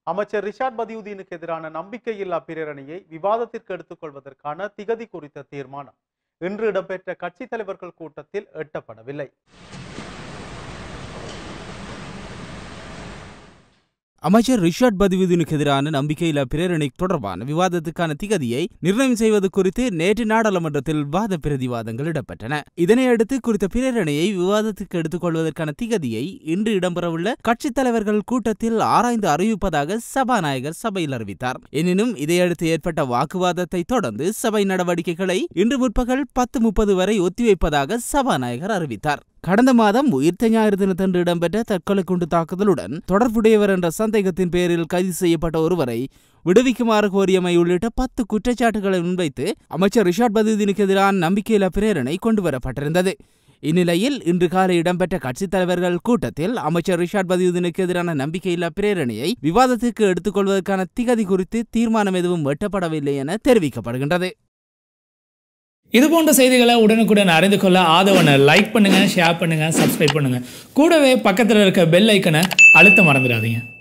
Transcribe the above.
அமைச்சர் ரிஷாட் பதியுதீனுக்கு எதிரான நம்பிக்கையில்லா பிரேரணையை விவாதத்திற்கு எடுத்துக் கொள்வதற்கான திகதி குறித்த தீர்மானம் இன்று இடம்பெற்ற கட்சித் தலைவர்கள் கூட்டத்தில் எட்டப்படவில்லை அமைச்சர் ரிஷாட் பதிவுதீனுக்கு எதிரான நம்பிக்கையில்லா பிரேரணை தொடர்பான விவாதத்துக்கான திகதியை நிர்ணயம் செய்வது குறித்து நேற்று நாடாளுமன்றத்தில் வாத பிரதிவாதங்கள் இடம்பெற்றன இதனையடுத்து குறித்த பிரேரணையை விவாதத்துக்கு எடுத்துக் கொள்வதற்கான திகதியை இன்று இடம்பெறவுள்ள கட்சித் தலைவர்கள் கூட்டத்தில் ஆராய்ந்து அறிவிப்பதாக சபாநாயகர் சபையில் அறிவித்தார் எனினும் இதையடுத்து ஏற்பட்ட வாக்குவாதத்தை தொடர்ந்து சபை நடவடிக்கைகளை இன்று முற்பகல் பத்து முப்பது வரை ஒத்திவைப்பதாக சபாநாயகர் அறிவித்தார் கடந்த மாதம் உயிர்த்த ஞாயிறு தினத்தன்று இடம்பெற்ற தற்கொலை குண்டு தாக்குதலுடன் தொடர்புடையவர் என்ற சந்தேகத்தின் பேரில் கைது செய்யப்பட்ட ஒருவரை விடுவிக்குமாறு கோரியமை உள்ளிட்ட பத்து குற்றச்சாட்டுகளை முன்வைத்து அமைச்சர் ரிஷாட் பதியுதீனுக்கு எதிரான நம்பிக்கையில்லா பிரேரணை கொண்டுவரப்பட்டிருந்தது இந்நிலையில் இன்று காலை இடம்பெற்ற கட்சித் தலைவர்கள் கூட்டத்தில் அமைச்சர் ரிஷாட் பதியுதீனுக்கு எதிரான நம்பிக்கையில்லா பிரேரணையை விவாதத்திற்கு எடுத்துக்கொள்வதற்கான திகதி குறித்து தீர்மானம் எதுவும் எட்டப்படவில்லை என தெரிவிக்கப்படுகின்றது இது போன்ற செய்திகளை உடனுக்குடன் அறிந்து கொள்ள ஆதவனை லைக் பண்ணுங்க ஷேர் பண்ணுங்க சப்ஸ்கிரைப் பண்ணுங்க கூடவே பக்கத்தில் இருக்க பெல் ஐக்கனை அழுத்த மறந்துடாதீங்க